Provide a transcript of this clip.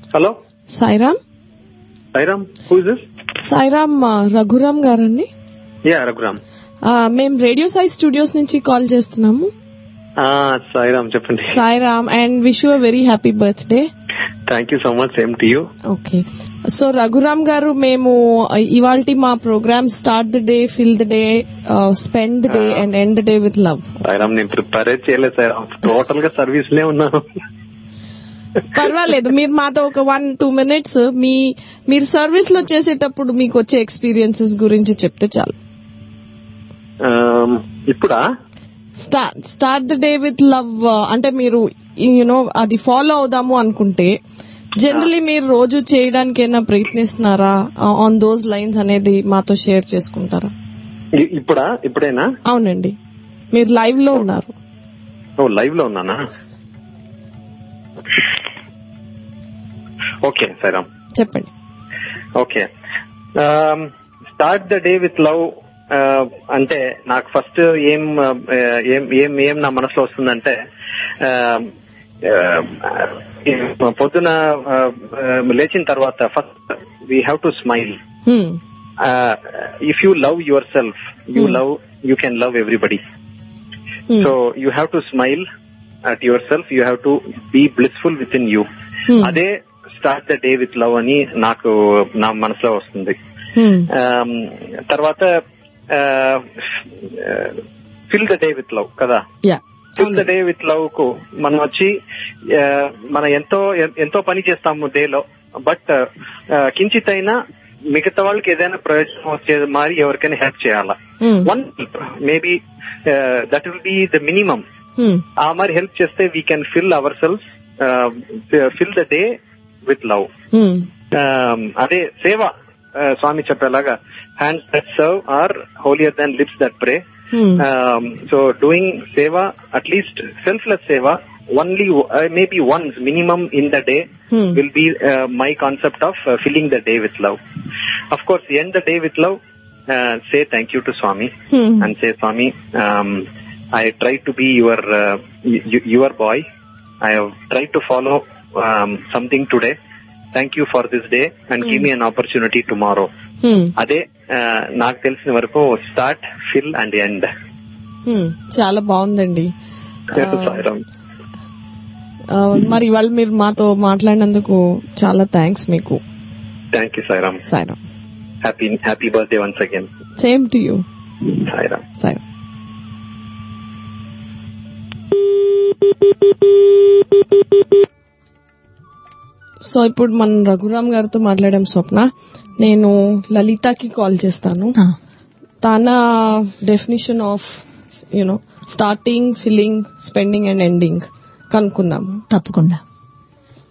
Hello Sairam Sairam who is this Sairam ఆ, రఘురామ్ గారండి ya Raghuram ఆ, మేము రేడియో సాయి స్టూడియోస్ నుంచి కాల్ చేస్తున్నాము సాయిరామ్ చెప్పండి Sairam and wish you very happy birthday thank you so much same to you okay so Raghuram గారు మేము ఇవాళ మా program start the day fill the day spend the day and end the day with love Sairam నేను prepare చేయలేదు Sairam total గా service లే ఉన్నాను పర్వాలేదు మీరు మాతో ఒక వన్ టూ మినిట్స్ మీ మీరు సర్వీస్ లో చేసేటప్పుడు మీకు వచ్చే ఎక్స్పీరియన్సెస్ గురించి చెప్తే చాలు Um, ఇప్పుడా start start the day with love అంటే మీరు యూనో అది ఫాలో అవుదాము అనుకుంటే జనరలీ మీరు రోజు చేయడానికైనా ప్రయత్నిస్తున్నారా ఆన్ దోస్ లైన్స్ అనేది మాతో షేర్ చేసుకుంటారా ఇ- ఇప్పుడా ఇప్పుడేనా అవునండి మీరు లైవ్ లో ఉన్నారు ఓ లైవ్ లో ఉన్నానా ఓకే సాయిరామ్ చెప్పండి okay start the day with love అంటే నాకు ఫస్ట్ ఏం uh, ఏం ఏం ఏం నా మనసులో వస్తుందంటే uh, uh, పొద్దున uh, uh, లేచిన తర్వాత first we have to smile Hmm. If you love yourself you Hmm. Love you can love everybody Hmm. So you have to smile at yourself you have to be blissful within you Hmm. అదే start the day with love అని నాకు నా మనసులో వస్తుంది Hmm. Um, తర్వాత fill the day with love కదా Yeah. Fill the day with love కు మనం వచ్చి uh, మనం ఎంతో ఎంతో పని చేస్తాము డేలో బట్ కించిత్ అయినా మిగతా వాళ్ళకి ఏదైనా ప్రయోజనం వచ్చే మరి ఎవరికైనా హెల్ప్ చేయాలా Hmm. One maybe that will be the minimum Hmm. ఆ మరి హెల్ప్ చేస్తే we can fill our cells fill the day with love Hmm. అదే సేవ uh, స్వామి చెప్పేలాగా hands that serve are holier than lips that pray Hmm. So doing seva at least selfless seva only maybe once minimum in the day Hmm. will be uh, my concept of uh, filling the day with love. Of course, end the day with love. Uh, say thank you to Swami Hmm. and say Swami, um, I tried to be your uh, y- your boy. I have tried to follow um, something today. Thank you for this day and give me an opportunity tomorrow. Hmm. అదే uh, నాకు తెలిసిన వరకు start fill and end Hmm. చాలా బాగుందండి సాయిరామ్ ఆ, మరి ఇవాళ మీరు మాతో మాట్లాడినందుకు చాలా థ్యాంక్స్ మీకు thank you Sairam Sairam happy happy birthday once again same to you Sairam Sairam so ఇప్పుడు మనం రఘురామ్ గారితో మాట్లాడాం స్వప్న నేను లలితకి కాల్ చేస్తాను తన definition of you know starting filling spending and ending కనుక్కుందాము తప్పకుండా